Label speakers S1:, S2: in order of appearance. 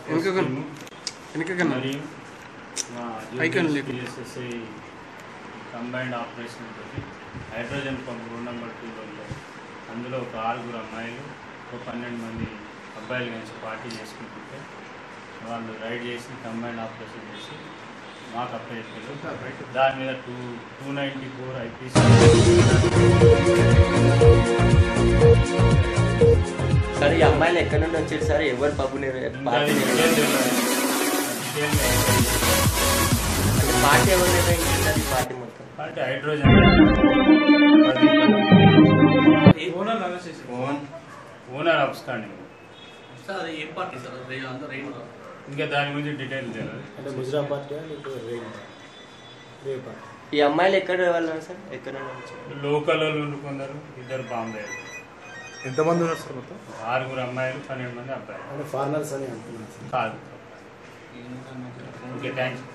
S1: వెనుక వెనుక కన్నా
S2: మరియు మా
S1: పైకి లేపు.
S2: పిఎస్ఎస్ఐ కంబైన్డ్ ఆపరేషన్ తోటి hydrogen pump road number two రోడ్లో అందులో ఒక ఆరుగురు అమ్మాయిలు ఒక పన్నెండు మంది అబ్బాయిలు కలిసి పార్టీ చేసుకుంటుంటే వాళ్ళు రైడ్ చేసి కంబైన్డ్ ఆపరేషన్ చేసి మాకు అప్పచెప్పారు దాని మీద two two ninety four IPC
S3: sir ఈ అమ్మాయిలు ఎక్కడి నుండి వచ్చారు సార్ ఎవరు పబ్బు
S2: ఇంకా అది డీటెయిల్ తెలియదు. డీటెయిల్
S3: అంటే పార్టీ ఎవరు నిర్ణయించారు ఈ పార్టీ మొత్తం
S2: అంటే హైడ్రోజన్ ఓనర్ అబ్స్టాండింగ్
S4: సార్ అది ఏం పార్టీ సార్ అది అందరూ రైన్
S2: ఇంకా దాని గురించి డీటెయిల్ తెలియదు
S5: అంటే ముజరా పార్టీ నీకు రేవ్ రేవ్ పార్టీ
S3: ఈ అమ్మాయిలు ఎక్కడ వాళ్ళు సార్ ఎక్కడ నుండి వచ్చారు
S2: లోకల్ వాళ్ళు ఉండి కొందరు ఇద్దరు బాంబే
S6: ఎంతమంది ఉన్నారు సార్ మొత్తం
S2: ఆరుగురు అమ్మాయిలు పన్నెండు మంది అబ్బాయిలు
S5: అంటే ఫారినర్స్ అని అంటున్నాను సార్
S2: కాదు ఓకే థ్యాంక్స్